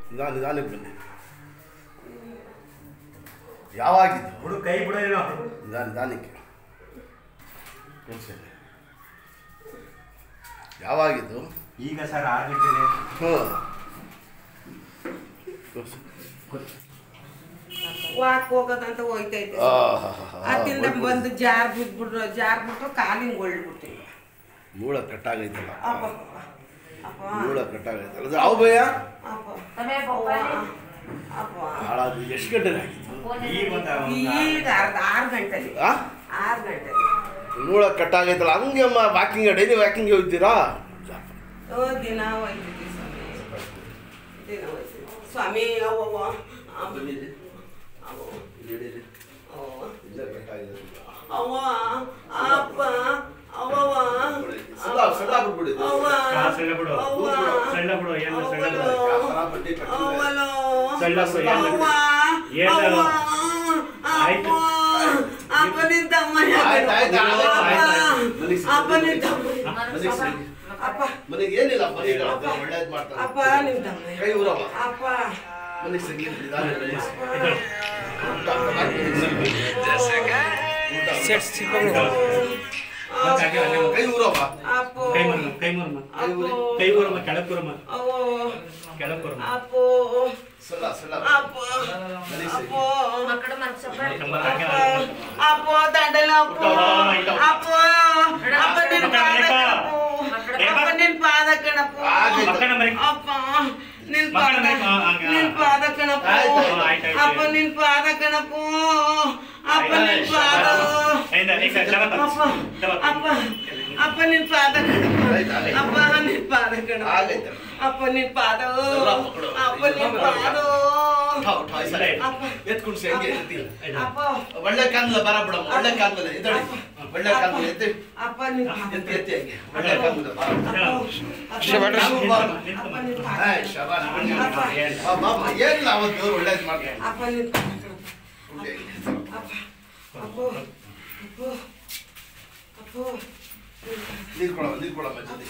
ನಿಧಾನ ನಿಧಾನಕ್ಕೆ ಬನ್ನಿ ಯಾವಾಗಿದ್ದು ಹುಡು ಕೈ ಬಿಡೋದೇನೋ ನಿಧಾನ ನಿಧಾನಕ್ಕೆ ಕೂರ್ಸಿ. ಯಾವಾಗಿದ್ದು ಈಗ ಸರ್ ಆರು ಗಂಟೆನೆ ಹ್ಞೂ ಕೂರ್ಸಿ. ವಾಕ್ ಹೋಗೋದಂತ ಹೋಯ್ತೈತೆ ಆಹಾಹಾಹಾ. ಅತ್ತಿಂದ ಬಂದು ಜಾರ್ ಬಿಟ್ಬಿಟ್ರು ಜಾರ್ ಬಿಟ್ಟು ಕಾಲಿಂಗ್ ಹೊಳ್ಬಿಡ್ತೀನಿ ಮೂಳ ಕಟ್ಟಾಗೈತಲ್ಲ ಅಪ್ಪ ಅಪ್ಪ ಮೂಳ ಕಟ್ಟಾಗೈತಲ್ಲ ಅದು ಯಾವ ಭಯ ಅಪ್ಪ તમે ಅವ್ವ, પપ્પાને ಹಾಳಾದ ಎಷ್ಟು ಗಂಟೆಗೆ ಆಗಿತ್ತು ಈಗ ಒಂದು ಒಂದು ಈಗ ಅರ್ಧ ಆರು ಗಂಟೆಲಿ ಆ ಆರು ಗಂಟೆಲಿ ಮೂಳ ಕಟ್ಟಾಗೈತಲ್ಲ ಹಂಗೆ ಅಮ್ಮ ವಾಕಿಂಗ್ ಡೈಲಿ ವಾಕಿಂಗ್ ಹೋಗ್ತೀರಾ ಓ ದಿನ ಹೋಯ್ತಿದ್ವಿ ಸ್ವಾಮಿ ದಿನ ಹೋಯ್ತಿದ್ವಿ ಸ್ವಾಮಿ ಅವ್ವ ಅವ್ವ ಅವ್ವ ಅಪ್ಪ ಅವ್ವ ಸದಾ ಸದಾ ಬಿಟ್ಬಿಟ್ಟಿದ್ದು ಅವ್ವ ಹಾ, ಸಣ್ಣ ಬಿಡು. ಅವ್ವ ಸಣ್ಣ ಬಿಡು, ಏನು ಸಣ್ಣ ಬಿಡು. ಅವ್ವಲೋ ಸಣ್ಣ ಬಿಡು, ಏನು ಅವ್ವ ಏನು? ಅವ್ವ ಆಯ್ತು. ಅಪ್ಪ ಅಪ್ಪ ನಿನ್ ತಮ್ಮ ಆಯ್ತು, ಆಯ್ತು, ಆಯ್ತು, ಆಯ್ತು, ಆಯ್ತು. ಮನೆಗೆ ಸಿಕ್ಕು. ಅಪ್ಪ ನಿನ್ ತಮ್ಮ ಮನೆಗೆ ಸಿಕ್ಕು. ಅಪ್ಪ ಮನೆಗೆ ಏನಿಲ್ಲ ಮನೆಗೆ ಒಳ್ಳೇದ್ ಮಾಡ್ತಾರೆ ಅಪ್ಪ ನಿನ್ ತಮ್ಮ ಕೈ ಊರಮ್ಮ ಅಪ್ಪ ಮನೆಗೆ ಸಿಕ್ಕಿ ನಿಧಾನ ಮನೆಗೆ ಸಿಕ್ಕಿ. ಎದ್ದೇಳು. ಊಟ ಮನೆಗೆ ಸಿಕ್ಕಿ. ಊಟ. ಮತ್ತೆ ಹಾಗೆ ಅಲ್ಲೇ ಹೋಗು. ಕೈ ಊರಮ್ಮ ಅಪ್ಪ ಕೈ ಮುರ್ಮ ಕೈ ಮುರ್ಮ ಅಪ್ಪ ಕೈ ಊರಮ್ಮ ಕೆಳಕ್ ಕೂರಮ್ಮ ಅವ್ವ ಕೆಳಕ್ ಕೂರಮ್ಮ ಅಪ್ಪ ಸಲ ಸಲ ಅಪ್ಪ ಮನೆಗೆ ಅಪ್ಪ ಸಿಕ್ಕಿ. ಮಕ್ಕಳು ಮನಸ್ಸಪ್ಪ ನಮ್ಮ ಹಾಗೆ ಅಪ್ಪ ಅಪ್ಪ ದಂಡಲ ಅಪ್ಪ ಅಪ್ಪ ಅಪ್ಪ ನಿನ್ ಪಾದ ಕಣಪ್ಪ ಅಪ್ಪ ನಿನ್ ಪಾದ ಕಣಪ್ಪ ಮಕ್ಕಳ ಮನೆ ಅಪ್ಪ ನಿನ್ ಮಕ್ಕಳ ಪಾದ ಮನೆ ಹಂಗ ನಿನ್ ಪಾದ ಕಣಪ್ಪ ಆಯ್ತು, ಆಯ್ತು, ಆಯ್ತು. ಅಪ್ಪ ನಿನ್ ಪಾದ ಕಣಪ್ಪ ಅಪ್ಪ ನಿನ್ ಪಾದ ಐದ ಐದ ಜಗತ್ತ ಅಪ್ಪ ಅಪ್ಪ ಅಪ್ಪ ನಿನ್ ಪಾದ ಕಣಪ್ಪ ಆಯ್ತು, ಆಯ್ತು. ಅಪ್ಪ ನಿನ್ ಪಾದ ಕಣಪ್ಪ ಆಗೈತೆ. ಅಪ್ಪ ನಿನ್ ಪಾದ ಎಲ್ಲ ಪಕಡು. ಅಪ್ಪ ನಿನ್ ಪಾದ ಉಠಾ, ಉಠಾ, ಈ ಸಲ ಅಪ್ಪ ಎತ್ಕೊಂಡು ಹೆಂಗೆ ಎತ್ತಿ ಅಪ್ಪ ಒಳ್ಳೆ ಕಾಲದಲ್ಲಿ ಬರ ಬಿಡಮ್ಮ ಒಳ್ಳೆ ಕಾಲದಲ್ಲಿ ಎದ್ದಳಿ ಒಳ್ಳೆ ಕಾಲದಲ್ಲಿ ಎತ್ತಿ ಅಪ್ಪ ನಿನ್ ಪಾದ ಎತ್ತಿ ಎತ್ತಿ ಹಂಗೆ ಒಳ್ಳೆ ಕಾಲದಲ್ಲಿ ಬರ ಅಪ್ಪ ನಿನ್ ಪಾದ ಹಾಯ್, ಶಬಾಷ್, ಬನ್ನಿ. ಬಾ, ಬಾ, ಬಾ. ಏನಿಲ್ಲ ಅವತ್ತು ದೇವ್ರು ಒಳ್ಳೇದು ಮಾಡ್ತಾರೆ ಅಪ್ಪ ನಿನ್ ಪಾದ ಕಣಪ್ಪ ಒಳ್ಳೆ. ಅಪ್ಪ ಅಪ್ಪ ಅಪ್ಪ ಅಪ್ಪ ನೀರ್ ಕೊಡಮ್ಮ ನೀರ್ ಕೊಡಮ್ಮ ಜಲ್ದಿ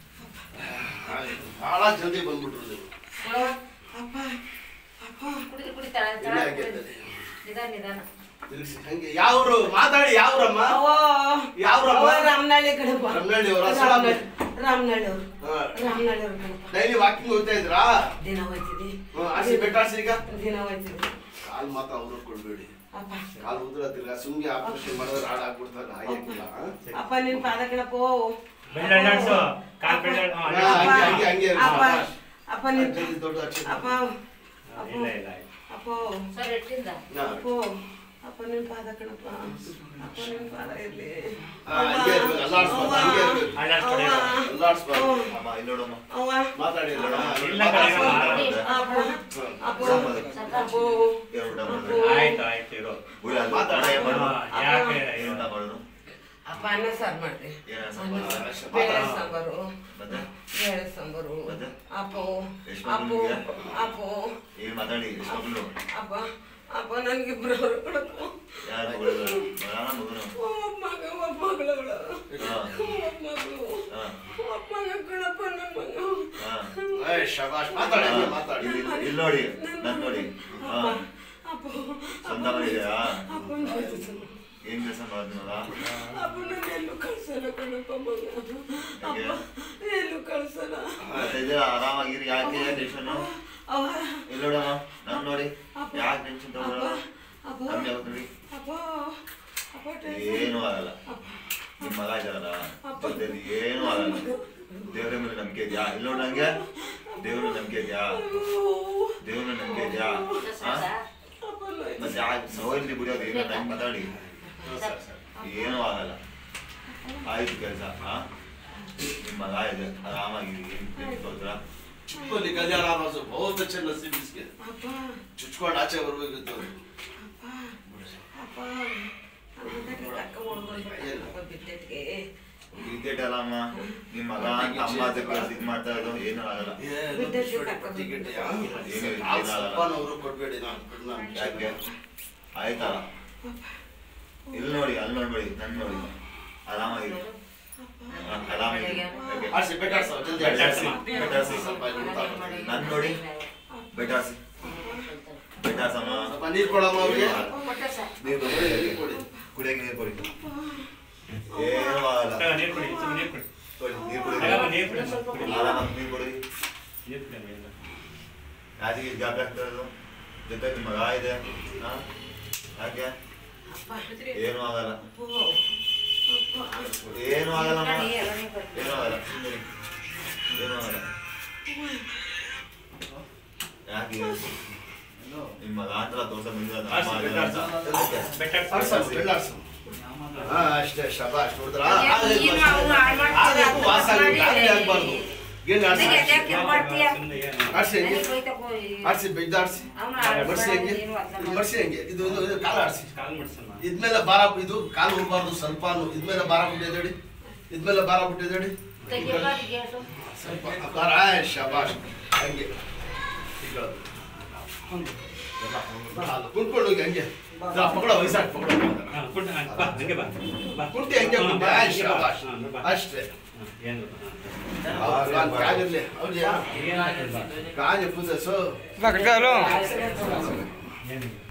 ಬಹಳ ಜಲ್ದಿ ಬಂದ್ಬಿಟ್ರು ನೀವು ಅಪ್ಪ ಅಪ್ಪ ಕುಡಿ ಕುಡಿ ತಳ ತಳ ಇಲ್ಲ, ಹಾಗೆ ಇರ್ತದೆ. ನಿಧಾನ ನಿಧಾನ ತಿರ್ಗ್ಸಿ ಹಂಗೆ ಯಾವ್ರು ಮಾತಾಡಿ ಯಾವ್ರಮ್ಮ ಅವ್ವ ಯಾವ್ರಮ್ಮ ಅವ್ವ ರಾಮನಹಳ್ಳಿ ಕಣಪ್ಪ ರಾಮನಹಳ್ಳಿ ಅವ್ರ? ರಾಮನಹಳ್ಳಿ ರಾಮನಹಳ್ಳಿ ಅವ್ರು ಹಾ. ರಾಮನಹಳ್ಳಿ ಅವ್ರು ಕಣಪ್ಪ ಡೈಲಿ ವಾಕಿಂಗ್ ಹೋಗ್ತಾ ಇದ್ರಾ ದಿನ ಹೋಯ್ತಿದ್ದಿ ಹ್ಮ್, ಆಸಿ ಬೆಟ್ಟ ಆಸಿ ಈಗ ದಿನ ಹೋಯ್ತಿದ್ದಿ ಕಾಲ್ ಮಾತ್ರ ಅವ್ರು ಕೊಡ್ಬೇಡಿ ಅಪ್ಪ ಕಾಲ್ ಉದ್ರ ತಿರ್ಗಾ ಸುಮ್ಗೆ ಆಪರೇಷನ್ ಮಾಡಿದ್ರೆ ಹಾಡ್ ಆಗ್ಬಿಡ್ತಾರೆ ಹಾಗಿಲ್ಲ ಅಪ್ಪ ನಿನ್ ಪಾದ ಕಣಪ್ಪ ಬೆಳ್ಳ ಅಲ್ಲಾಡ್ಸು ಕಾಲ್ ಬೆಳ್ಳ ಹಾ, ಹಾ, ಅಲ್ಲಾಡ್ಸು. ಹಂಗೆ, ಹಂಗೆ, ಹಂಗೆ ಇರು. ಅಪ್ಪ ಅಪ್ಪ ನಿನ್ ಜಲ್ದಿ ದೊಡ್ಡ ಅಕ್ಷರ. ಅಪ್ಪ ಅಪ್ಪ ಇಲ್ಲ ಇಲ್ಲ ಅಪ್ಪ ಸರ್ ಎಟ್ಟಿಂದ ಹಾ. ಅಪ್ಪ ಅಪ್ಪ ನಿನ್ ಪಾದ ಕಣಪ್ಪ ಅಪ್ಪ ನಿನ್ ಪಾದ ಇರ್ಲಿ ಹಾ, ಹಂಗೆ ಇರ್ಬೇಕು, ಅಲ್ಲಾಡ್ಸ್ಬಾರ್ದು, ಹಂಗೆ ಇರ್ಬೇಕು. ಅಲ್ಲಾಡ್ಸ್ಬೇಡಿ. ಅಲ್ಲಾಡ್ಸ್ಬಾರ್ದು. ಅಮ್ಮ ಇಲ್ಲಿ ನೋಡಮ್ಮ ಅವ್ವ ಮಾತಾಡಿ ಇಲ್ಲ ಅಲ್ಲಾಡ್ಸ್ಬಾರ್ದು. ಕಣಯ್ಯ. ಅಪ್ಪ ಅಪ್ಪ ಅಪ್ಪ ಏನು ಊಟ ಅಪ್ಪ. ಮಾಡೋದು ಆಯ್ತು ಆಯ್ತು ಇರು ಊಟ ಆದ್ಮೇಲೆ ಮಾತಾಡು. ಊಟ ಏನ್ ಮಾಡೋದು? ಹಾ, ಯಾಕೆ ಏನ್ ಊಟ ಮಾಡೋದು ಅಪ್ಪ ಅನ್ನ ಸಾರು ಮಾಡ್ರಿ ಏನ್ ಅನ್ನ ಅನ್ನ ಸಾರು? ಸಾರು. ಬೇಳೆ ಸಾಂಬಾರು ಮತ್ತೆ ಬೇಳೆ ಸಾಂಬಾರು ಮತ್ತೆ? ಅಪ್ಪು ಎಷ್ಟು ಅಪ್ಪು ಮಕ್ಳು ಅಪ್ಪು ಈಗ ಮಾತಾಡಿ ಎಷ್ಟು ಮಕ್ಕಳು ಅಪ್ಪ ಅಪ್ಪ ನನ್ಗಿಬ್ರು ಕೊಡಕು ಯಾರು ಮಗಳು ಬರೋಣ ಮಗನು ಮಗ ಒಬ್ಬ ಮಗಳು ಹಾ. ಒಬ್ಬ ಮಗಳು ಹಾ. ಒಬ್ಬ ಮಗ ಕಣಪ್ಪ ನನ್ನ ಮಗ ಹಾ. ಏಯ್, ಶಬಾಷ್, ಮಾತಾಡಿ ಹಂಗೆ ಮಾತಾಡಿ ಇಲ್ಲಿ ಇಲ್ಲಿ ನೋಡಿ ನನ್ ನೋಡಿ ಹಾ ಅಪ್ಪ ಸ್ವಂತ ಮಾಡಿದ್ಯಾ ಅಪ್ಪ ನೋಡ್ತಿದ್ರು. ಏನ್ ಕೆಲಸ ಮಾಡಿದ್ನಲ್ಲ ಅಪ್ಪ ನನ್ನ ಎಲ್ಲೂ ಕಳ್ಸಲ್ಲ ಕಣಪ್ಪ ಮಗ ಯಾಕೆ? ಅಪ್ಪ ಎಲ್ಲೂ ಕಳ್ಸಲ್ಲ ಮತ್ತೆ ಇದು ಆರಾಮಾಗಿರಿ ಯಾಕೆ ಟೆನ್ಷನ್ ಅವ ಇಲ್ಲಿ ನೋಡಮ್ಮ ನನ್ ನೋಡಿ ಯಾಕೆ ಟೆನ್ಷನ್ ತಗೊಳ್ಳಲ್ಲ ಅಪ್ಪ ನಮ್ಗೆ ಯಾವತ್ತು ನೋಡಿ ಅಪ್ಪ ಅಪ್ಪ ಟೆನ್ಷನ್ ಏನೂ ಆಗಲ್ಲ ನಿಮ್ಮ ಮಗ ಇದ್ದಾರಲ್ಲ ಜೊತೆಲಿ ಏನೂ ಆಗಲ್ಲ ದೇವ್ರ ಮೇಲೆ ನಂಬಿಕೆ ಇದೆಯಾ ಇಲ್ಲಿ ನೋಡಿ ನಂಗೆ ದೇವ್ರ ನಂಬಿಕೆ ಇದೆಯಾ ದೇವ್ರ ನಂಬಿಕೆ ಇದೆಯಾ ಹಾ? ಮತ್ತೆ ಯಾಕೆ ಸಹೋದರಿ ಬಿಡೋದು ಏನೋ ನಂಗೆ ಮಾತಾಡಿ ಏನೂ ಆಗಲ್ಲ ಆಯ್ತು ಕೆಲಸ ಹಾ ನಿಮ್ಮ ಮಗ ಇದೆ ಆರಾಮಾಗಿರಿ ಏನು ಹೋದ್ರ ಚಿಕ್ಕಲ್ಲಿ ಕಲ್ಯಾಣ ಅನ್ನೋದು ಬಹುತ್ ಅಚ್ಚ ನಸೀಬ್ ಇಸ್ಗೆ ಅಪ್ಪ ಚುಚ್ಕೊಂಡು ಆಚೆ ಬರ್ಬೇಕಿತ್ತು ಅಪ್ಪ ಅಪ್ಪ ಅಕ್ಕ ಹೊಡ್ಕೊಂಡು ಬಿದ್ದೆಟ್ಗೆ ಇದ್ದೇಟಲ್ಲಮ್ಮ ನಿಮ್ಮ ಮಗ ಅಮ್ಮ ಅದಕ್ಕೆ ಇದು ಮಾಡ್ತಾ ಇರೋದು ಏನೂ ಆಗಲ್ಲ ಸ್ವಲ್ಪನವರು ಕೊಡ್ಬೇಡಿ ನಾನು ನಾನು ಯಾಕೆ ಆಯ್ತಲ್ಲ ಇಲ್ಲಿ ನೋಡಿ ಅಲ್ಲಿ ನೋಡ್ಬೇಡಿ ನನ್ ನೋಡಿ ಆರಾಮಾಗಿ ಹಾ, ಆರಾಮಾಗಿ ಯಾಕೆ? ಆಡ್ಸಿ ಬೆಟ್ಟಾಡ್ಸ ಜಲ್ದಿ ಬೆಟ್ಟಾಡ್ಸಿ. ಆಡ್ಸಿ. ಬೆಟ್ಟಾಡ್ಸಿ ಸ್ವಲ್ಪ ಇಲ್ಲಿ ಊಟ ಮಾಡಿ. ನನ್ ನೋಡಿ ಬೈಟಾಸಿ ಬೈಟಾಸಮ್ಮ ಸ್ವಲ್ಪ ನೀರು ಕೊಡಮ್ಮ ಅವ್ರಿಗೆ ಕೊಟ್ಟೆ ಸರ್ ನೀರು ಕೊಡಿ ನೀರು ಕೊಡಿ ಕುಡಿಯಕ್ಕೆ ನೀರು ಕೊಡಿ ಏನೂ ಆಗಲ್ಲ ತಗೋ, ನೀರು ಕುಡಿ ಸ್ವಲ್ಪ ನೀರು ಕುಡಿ ಕೊಡಿ ನೀರು ಕುಡಿ ತಗೋ, ನೀರು ಕುಡಿ ಸ್ವಲ್ಪ ಕುಡಿ. ಆರಾಮಾಗಿ ನೀರು ಕೊಡಿ ನೀರು ಕುಡಿ ಅಮ್ಮ, ಇಲ್ಲ. ಯಾರಿಗೆ ಗ್ಯಾಪ್ ಆಗ್ತಾ ಇರೋದು ಜೊತೆ ನಿಮ್ಮ ಮಗ ಇದೆ ಹಾ ಯಾಕೆ ಏನೂ ಆಗಲ್ಲ ಏನೂ ಆಗಲ್ಲಮ್ಮ ನೋಡಿ, ಎಲ್ಲನೇ ಕೊಟ್ಟು. ಏನೂ ಆಗಲ್ಲ ಸುಮ್ಮನೆ ಏನೂ ಆಗಲ್ಲ ಯಾಕೆ ನಿಮ್ಮ ಮಗ ಅಂತ ತೋರ್ಸ ಬಂದಿರೋದು ಆರ್ಸು, ಅಮ್ಮ ಬೆಟ್ಟ ಆರ್ಸು. ಅದಕ್ಕೆ. ಬೆಟ್ಟ ಆಡ್ಸು. ಆಡ್ಸು, ಬೆಳ್ಳ ಆಡ್ಸು. ಹಾ ಅಷ್ಟೇ ಶಬಾಷ್ ನೋಡಿದ್ರ ಏನು ಅವ್ನು ಹಾಳ್ ಮಾಡ್ತಾರೆ, ಅದು ವಾಸ ಮಾಡಿ. ಗಾಳಿ ಆಗ್ಬಾರ್ದು ಗೆಲ್ಲು ಆಡ್ಸಿ ನನಗೆ ಅದ್ಯಾಕೆ ಇದು ಮಾಡ್ತೀಯ? ಸುಮ್ನೆ ಏನು? ಆಡ್ಸಿ ಹೆಂಗೆ ನನಗೆ ಹೋಯ್ತಾ ಹೋಯ್. ಆಡ್ಸಿ ಬೆಜ್ಜ ಆಡ್ಸಿ ಅವ್ನು ಹಾಳ್ ಬರ್ಸಿ ಹೆಂಗೆ ಮಾಡೋದು ಏನು ಅರ್ಥ ಇದು ಬರ್ಸಿ ಹೆಂಗೆ ಇದು ಇದು ಇದು ಕಾಲು ಆಡ್ಸಿ ಕಾಲ್ ಮುಟ್ಸಮ್ಮ. ಇದ್ಮೇಲೆ ಭಾರ ಇದು ಕಾಲು ಹೋಗ್ಬಾರ್ದು ಸ್ವಲ್ಪ ಇದ್ಮೇಲೆ ಭಾರ ಬಿಟ್ಟಿದ್ದೇಡಿ ಇದ್ಮೇಲೆ ಭಾರ ಬಿಟ್ಟಿದ್ದೇಡಿ ತೆಗಿಯಲ್ಲ, ಅದು ಗೇಟು. ಸ್ವಲ್ಪ ಭಾರ ಆಯ್ ಶಬಾಷ್ ಹಂಗೆ ಈಗ ಕುಂತ್ಕೊಂಡು ಹೋಗಿ ಹಂಗೆ ಜರಾ ಪಕಡ ವಯಸ್ಸಾಗಿ ಪಕಡ ಹಾ, ಕುಂಟ, ಹಾ, ಬಾ, ಹಂಗೆ ಬಾ. ಬಾ. ಕುಂಟಿ ಹಂಗೆ ಹಾ, ಕುಂಟಿ ಬಾ, ಆಯ್ ಹಂಗೆ ಬಾ. ಶಬಾಷ್ ಹಾ, ಬಾ. ಅಷ್ಟೇ ಹಾ, ಏನು ಗೊತ್ತಾ? ಹಾ. ಕಾಗಿರ್ಲಿ ಅವ್ರಿಗೆ ಏನಾಗ್ತದೆ ಬಾ. ಕಾಜ ಪೂಜೆ ಸೊ ಏನು